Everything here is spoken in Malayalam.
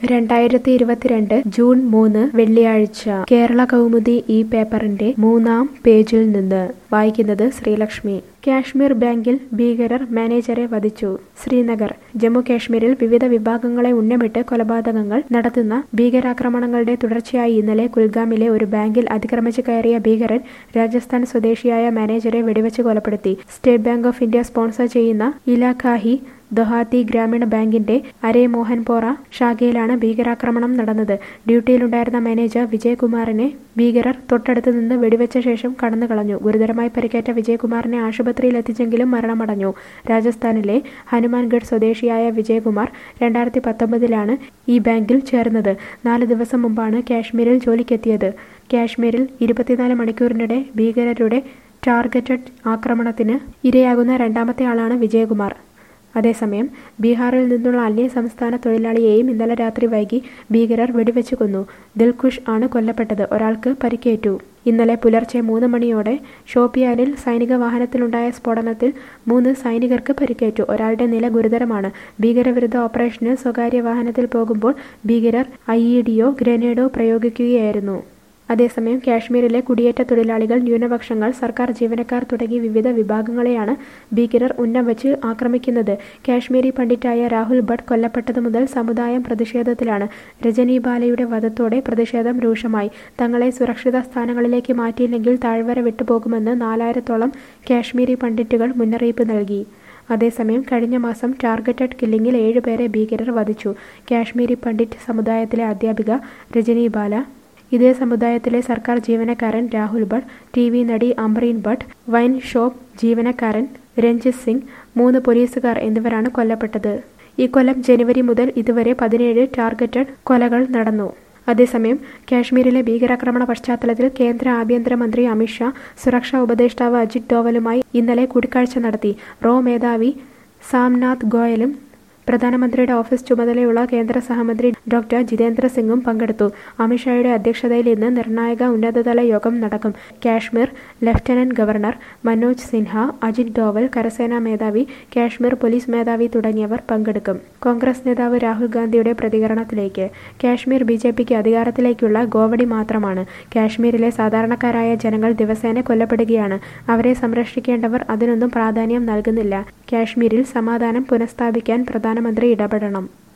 രണ്ടായിരത്തി ഇരുപത്തിരണ്ട് ജൂൺ മൂന്ന് വെള്ളിയാഴ്ച കേരള കൗമുദി ഈ പേപ്പറിന്റെ മൂന്നാം പേജിൽ നിന്ന് വായിക്കുന്നത് ശ്രീലക്ഷ്മി കാശ്മീർ ബാങ്കിൽ ഭീകരർ മാനേജരെ വധിച്ചു ശ്രീനഗർ ജമ്മു കാശ്മീരിൽ വിവിധ വിഭാഗങ്ങളെ ഉന്നമിട്ട് കൊലപാതകങ്ങൾ നടത്തുന്ന ഭീകരാക്രമണങ്ങളുടെ തുടർച്ചയായി ഇന്നലെ കുൽഗാമിലെ ഒരു ബാങ്കിൽ അതിക്രമിച്ച് കയറിയ ഭീകരൻ രാജസ്ഥാൻ സ്വദേശിയായ മാനേജരെ വെടിവെച്ച് കൊലപ്പെടുത്തി State Bank of India sponsor ചെയ്യുന്ന ഇലാഖാഹി ദൊഹാത്തി ഗ്രാമീണ ബാങ്കിന്റെ അരേ മോഹൻപോറ ശാഖയിലാണ് ഭീകരാക്രമണം നടന്നത് ഡ്യൂട്ടിയിലുണ്ടായിരുന്ന മാനേജർ വിജയകുമാറിനെ ഭീകരർ തൊട്ടടുത്ത് നിന്ന് വെടിവെച്ച ശേഷം കടന്നുകളഞ്ഞു ഗുരുതരമായി പരിക്കേറ്റ വിജയകുമാറിനെ ആശുപത്രിയിൽ എത്തിച്ചെങ്കിലും മരണമടഞ്ഞു രാജസ്ഥാനിലെ ഹനുമാൻഗഡ് സ്വദേശിയായ വിജയകുമാർ രണ്ടായിരത്തി പത്തൊമ്പതിലാണ് ഈ ബാങ്കിൽ ചേർന്നത് നാല് ദിവസം മുമ്പാണ് കാശ്മീരിൽ ജോലിക്കെത്തിയത് കാശ്മീരിൽ ഇരുപത്തിനാല് മണിക്കൂറിനിടെ ഭീകരരുടെ ടാർഗറ്റഡ് ആക്രമണത്തിന് ഇരയാകുന്ന രണ്ടാമത്തെ ആളാണ് വിജയകുമാർ അതേസമയം ബീഹാറിൽ നിന്നുള്ള അന്യ സംസ്ഥാന തൊഴിലാളിയെയും ഇന്നലെ രാത്രി വൈകി ഭീകരർ വെടിവെച്ചു കൊന്നു ദിൽഖുഷ് ആണ് കൊല്ലപ്പെട്ടത് ഒരാൾക്ക് പരിക്കേറ്റു ഇന്നലെ പുലർച്ചെ മൂന്ന് മണിയോടെ ഷോപ്പിയാനിൽ സൈനിക വാഹനത്തിലുണ്ടായ സ്ഫോടനത്തിൽ മൂന്ന് സൈനികർക്ക് പരിക്കേറ്റു ഒരാളുടെ നില ഗുരുതരമാണ് ഭീകരവിരുദ്ധ ഓപ്പറേഷന് സ്വകാര്യ വാഹനത്തിൽ പോകുമ്പോൾ ഭീകരർ ഐ ഇ ഡിയോ ഗ്രനേഡോ പ്രയോഗിക്കുകയായിരുന്നു അതേസമയം കാശ്മീരിലെ കുടിയേറ്റ തൊഴിലാളികൾ ന്യൂനപക്ഷങ്ങൾ സർക്കാർ ജീവനക്കാർ തുടങ്ങി വിവിധ വിഭാഗങ്ങളെയാണ് ഭീകരർ ഉന്നം വെച്ച് ആക്രമിക്കുന്നത് കാശ്മീരി പണ്ഡിറ്റായ രാഹുൽ ഭട്ട് കൊല്ലപ്പെട്ടതു മുതൽ സമുദായം പ്രതിഷേധത്തിലാണ് രജനി ബാലയുടെ വധത്തോടെ പ്രതിഷേധം രൂക്ഷമായി തങ്ങളെ സുരക്ഷിത സ്ഥാനങ്ങളിലേക്ക് മാറ്റിയില്ലെങ്കിൽ താഴ്വര വിട്ടുപോകുമെന്ന് നാലായിരത്തോളം കാശ്മീരി പണ്ഡിറ്റുകൾ മുന്നറിയിപ്പ് നൽകി അതേസമയം കഴിഞ്ഞ മാസം ടാർഗറ്റഡ് കില്ലിംഗിൽ ഏഴുപേരെ ഭീകരർ വധിച്ചു കാശ്മീരി പണ്ഡിറ്റ് സമുദായത്തിലെ അധ്യാപിക രജനി ബാല ഇതേ സമുദായത്തിലെ സർക്കാർ ജീവനക്കാരൻ രാഹുൽ ഭട്ട് ടി വി നടി അംബറീൻ ഭട്ട് വൈൻ ഷോപ്പ് ജീവനക്കാരൻ രഞ്ജിത് സിംഗ് മൂന്ന് പോലീസുകാർ എന്നിവരാണ് കൊല്ലപ്പെട്ടത് ഈ കൊല്ലം ജനുവരി മുതൽ ഇതുവരെ പതിനേഴ് ടാർഗറ്റഡ് കൊലകൾ നടന്നു അതേസമയം കാശ്മീരിലെ ഭീകരാക്രമണ പശ്ചാത്തലത്തിൽ കേന്ദ്ര ആഭ്യന്തരമന്ത്രി അമിത്ഷാ സുരക്ഷാ ഉപദേഷ്ടാവ് അജിത് ഡോവലുമായി ഇന്നലെ കൂടിക്കാഴ്ച നടത്തി റോ മേധാവി സാംനാഥ് ഗോയലും പ്രധാനമന്ത്രിയുടെ ഓഫീസ് ചുമതലയുള്ള കേന്ദ്ര സഹമന്ത്രി ഡോക്ടർ ജിതേന്ദ്ര സിംഗും പങ്കെടുത്തു അമിത്ഷായുടെ അധ്യക്ഷതയിൽ ഇന്ന് നിർണായക ഉന്നതതല യോഗം നടക്കും കാശ്മീർ ലഫ്റ്റനന്റ് ഗവർണർ മനോജ് സിൻഹ അജിത് ഡോവൽ കരസേനാ മേധാവി കാശ്മീർ പോലീസ് മേധാവി തുടങ്ങിയവർ പങ്കെടുക്കും കോൺഗ്രസ് നേതാവ് രാഹുൽ ഗാന്ധിയുടെ പ്രതികരണത്തിലേക്ക് കാശ്മീർ ബി ജെ പിക്ക് അധികാരത്തിലേക്കുള്ള ഗോവണി മാത്രമാണ് കാശ്മീരിലെ സാധാരണക്കാരായ ജനങ്ങൾ ദിവസേന കൊല്ലപ്പെടുകയാണ് അവരെ സംരക്ഷിക്കേണ്ടവർ അതിനൊന്നും പ്രാധാന്യം നൽകുന്നില്ല കാശ്മീരിൽ സമാധാനം പുനഃസ്ഥാപിക്കാൻ പ്രധാനമന്ത്രി ഇടപെടണം